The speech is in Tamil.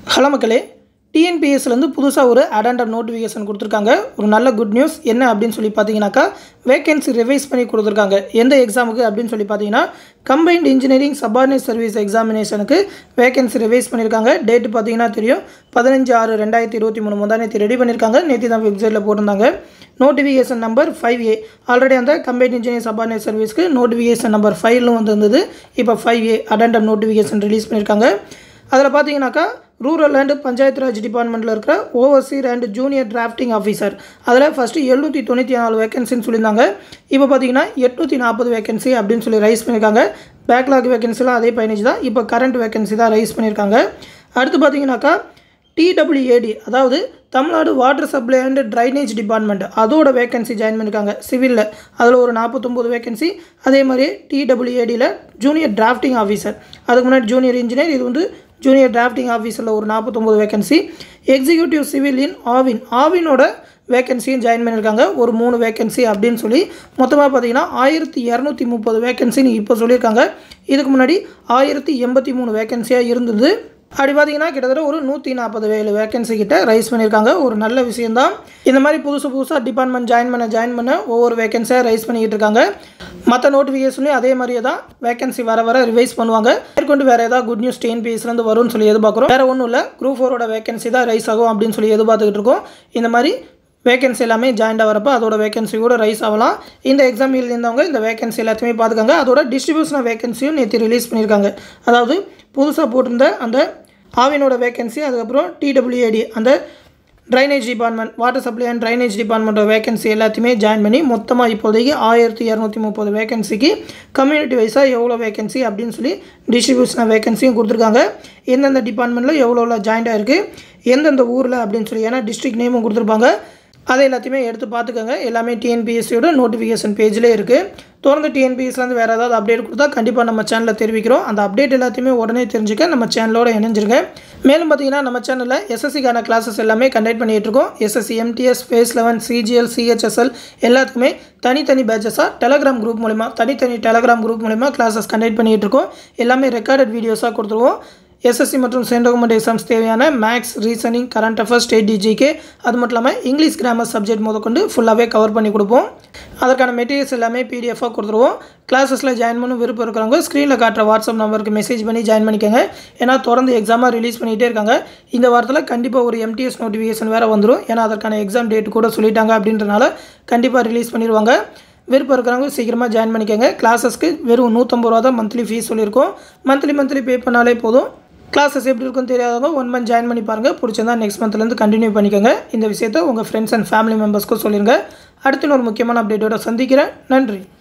ஹலோ மக்களே டிஎன்பிஎஸ்லேருந்து புதுசாக ஒரு அடாண்டம் நோட்டிஃபிகேஷன் கொடுத்துருக்காங்க ஒரு நல்ல குட் நியூஸ் என்ன அப்படின்னு சொல்லி பார்த்தீங்கன்னாக்கா வேகன்சி ரிவைஸ் பண்ணி கொடுத்துருக்காங்க எந்த எக்ஸாமுக்கு அப்படின்னு சொல்லி பார்த்தீங்கன்னா கம்பைன்ட் இன்ஜினியரிங் சபார்டினேட் சர்வீஸ் எக்ஸாமினேஷனுக்கு வேகன்சி ரிவைஸ் பண்ணியிருக்காங்க டேட்டு பார்த்தீங்கன்னா தெரியும் பதினஞ்சு ஆறு ரெண்டாயிரத்தி இருபத்தி மூணு முந்தா நேற்று ரெடி பண்ணியிருக்காங்க நேற்று தான் வெப்சைட்டில் போட்டிருந்தாங்க notification number five A already அந்த கம்பைன்ட் இன்ஜினியரிங் சபார்டினேட் சர்வீஸ்க்கு நோட்டிஃபிகேஷன் நம்பர் ஃபைவ்லும் வந்திருந்தது இப்போ five A addendum notification release பண்ணியிருக்காங்க அதில் பார்த்தீங்கன்னாக்கா ரூரல் அண்ட் பஞ்சாயத்து ராஜ் டிபார்ட்மெண்ட்டில் இருக்கிற overseer and junior drafting officer அதில் ஃபஸ்ட்டு எழுநூற்றி தொண்ணூற்றி நாலு வேகன்சின்னு சொல்லியிருந்தாங்க இப்போ பார்த்தீங்கன்னா எட்நூற்றி நாற்பது வேகன்சி அப்படின்னு சொல்லி ரைஸ் பண்ணியிருக்காங்க பேக்லாக் வேகன்சிலாம் அதே பயணிச்சு தான் இப்போ கரண்ட் வேகன்சி தான் ரைஸ் பண்ணியிருக்காங்க அடுத்து பார்த்தீங்கன்னாக்கா டிடபிள்யூஏடி அதாவது Tamil Nadu water supply and drainage department அதோட வேகன்சி ஜாயின் பண்ணியிருக்காங்க சிவிலில் அதில் ஒரு நாற்பத்தொம்போது வேகன்சி அதே மாதிரி டிடபிள்யூஏடியில் ஜூனியர் டிராஃப்டிங் ஆஃபீஸர் அதுக்கு முன்னாடி ஜூனியர் இன்ஜினியர் இது வந்து ஜூனியர் டிராஃப்டிங் ஆஃபீஸரில் ஒரு நாற்பத்தொம்போது vacancy executive civil in Aavin ஆவினோட வேகன்சியும் ஜாயின் பண்ணியிருக்காங்க ஒரு மூணு வேகன்சி அப்படின்னு சொல்லி மொத்தமாக பார்த்தீங்கன்னா ஆயிரத்தி இரநூத்தி முப்பது வேகன்சின்னு இப்போ சொல்லியிருக்காங்க இதுக்கு முன்னாடி ஆயிரத்தி எண்பத்தி மூணு வேகன்சியாக இருந்தது அப்படி பார்த்தீங்கன்னா கிட்டத்தட்ட ஒரு நூற்றி நாற்பது வேலு வேகன்சி கிட்ட ரைஸ் பண்ணியிருக்காங்க ஒரு நல்ல விஷயந்தான் இந்த மாதிரி புதுசு புதுசாக டிபார்ட்மெண்ட் ஜாயின் பண்ண ஜாயின் பண்ண ஒவ்வொரு வேகன்சியாக ரைஸ் பண்ணிக்கிட்டு இருக்காங்க மற்ற நோட்டிஃபிகேஷன்லையும் அதே மாதிரியே தான் வேகன்சி வர வர ரிவைஸ் பண்ணுவாங்க மேற்கொண்டு வேறு ஏதாவது குட் நியூஸ் டிஎன்பிஎஸ்லேருந்து வரும்னு சொல்லி எதிர்பார்க்குறோம் வேறு ஒன்றும் இல்லை குரூப் ஃபோரோட வேகன்சி தான் ரைஸ் ஆகும் அப்படின்னு சொல்லி எதிர்பார்த்துக்கிட்டு இருக்கோம் இந்த மாதிரி வேகன்சி எல்லாமே ஜாயின்ட் ஆகிறப்ப அதோட வேகன்சி கூட ரைஸ் ஆகலாம் இந்த எக்ஸாம் எழுதியிருந்தவங்க இந்த வேகன்சி எல்லாத்தையுமே பார்த்துக்காங்க அதோட டிஸ்ட்ரிபியூஷன் ஆஃப் வேகன்சியும் நேற்று ரிலீஸ் பண்ணியிருக்காங்க அதாவது புதுசாக போட்டிருந்த அந்த ஆவினோட வேகன்சி அதுக்கப்புறம் டிடபிள்யூஏடி அந்த drainage department water supply and drainage டிபார்ட்மெண்ட்டோட வேகன்சி எல்லாத்தையுமே ஜாயின் பண்ணி மொத்தமாக இப்போதைக்கு ஆயிரத்தி இரநூத்தி முப்பது வேகன்சிக்கு கம்யூனிட்டி வைஸாக எவ்வளோ வேகன்சி அப்படின்னு சொல்லி டிஸ்ட்ரிபியூஷன் ஆஃப் வேகன்சியும் கொடுத்துருக்காங்க எந்தெந்த டிபார்ட்மெண்ட்டில் எவ்வளோ எவ்வளோ ஜாயிண்டாக இருக்குது எந்தெந்த ஊரில் அப்படின்னு சொல்லி ஏன்னா டிஸ்ட்ரிக்ட் நேமும் கொடுத்துருப்பாங்க அதை எல்லாத்தையுமே எடுத்து பார்த்துக்கோங்க எல்லாமே டிஎன்பிஎஸ்சியோட நோட்டிஃபிகேஷன் பேஜிலே இருக்குது தொடர்ந்து டிஎன்பிஎஸ்லேருந்து வேறு ஏதாவது அப்டேட் கொடுத்தா கண்டிப்பாக நம்ம சேனலில் தெரிவிக்கிறோம் அந்த அப்டேட் எல்லாத்தையுமே உடனே தெரிஞ்சுக்க நம்ம சேனலோட இணைஞ்சிருங்க மேலும் பார்த்தீங்கன்னா நம்ம சேனலில் எஸ்எஸ்சிக்கான கிளாஸஸ் எல்லாமே கண்டக்ட் பண்ணிகிட்டு இருக்கோம் SSC MTS phase eleven CGL CHSL எல்லாத்துக்குமே தனித்தனி பேச்சஸாக டெலகிராம் குரூப் மூலிமா தனித்தனி டெலகிராம் குரூப் மூலிமா கிளாஸஸ் கண்டக்ட் பண்ணிகிட்டு இருக்கோம் எல்லாமே ரெக்கார்டட் வீடியோஸாக கொடுத்துருவோம் எஸ்எஸ்சி மற்றும் சென்ட்ரல் கவர்மெண்ட் எக்ஸாம்ஸ் தேவையான maths reasoning current affairs state டிஜிக்கு அது மட்டும் இல்லாமல் இங்கிலீஷ் கிராமர் சப்ஜெக்ட் முதற்கொண்டு ஃபுல்லாகவே கவர் பண்ணி கொடுப்போம் அதற்கான மெட்டீரியல்ஸ் எல்லாமே பிடிஎஃபாக கொடுத்துருவோம் கிளாஸஸில் ஜாயின் பண்ண விருப்பம் இருக்கிறவங்க ஸ்க்ரீனில் காட்டுற வாட்ஸ்அப் நம்பருக்கு மெசேஜ் பண்ணி ஜாயின் பண்ணிக்கோங்க ஏன்னா தொடர்ந்து எக்ஸாமாக ரிலீஸ் பண்ணிகிட்டே இருக்காங்க இந்த வாரத்தில் கண்டிப்பாக ஒரு எம்டிஎஸ் நோட்டிஃபிகேஷன் வேறு வந்துடும் ஏன்னா அதற்கான எக்ஸாம் டேட் கூட சொல்லிட்டாங்க அப்படின்றனால கண்டிப்பாக ரிலீஸ் பண்ணிடுவாங்க விருப்பம் இருக்கிறவங்க சீக்கிரமாக ஜாயின் பண்ணிக்கோங்க கிளாஸஸ்க்கு வெறும் நூற்றம்பது ரூபா தான் மந்த்லி ஃபீஸ் சொல்லியிருக்கோம் மந்த்லி மந்த்லி பே பண்ணாலே போதும் கிளாஸஸ் எப்படி இருக்குன்னு தெரியாதவங்க ஒன் மந்த் ஜாயின் பண்ணி பாருங்கள் பிடிச்சிருந்தா நெக்ஸ்ட் மந்த்லேருந்து கண்டினியூ பண்ணிக்கோங்க இந்த விஷயத்தை உங்கள் ஃப்ரெண்ட்ஸ் அண்ட் ஃபேமிலி மெம்பர்ஸ்க்கும் சொல்லிடுங்க அடுத்து ஒரு முக்கியமான அப்டேட்டோட சந்திக்கிறேன் நன்றி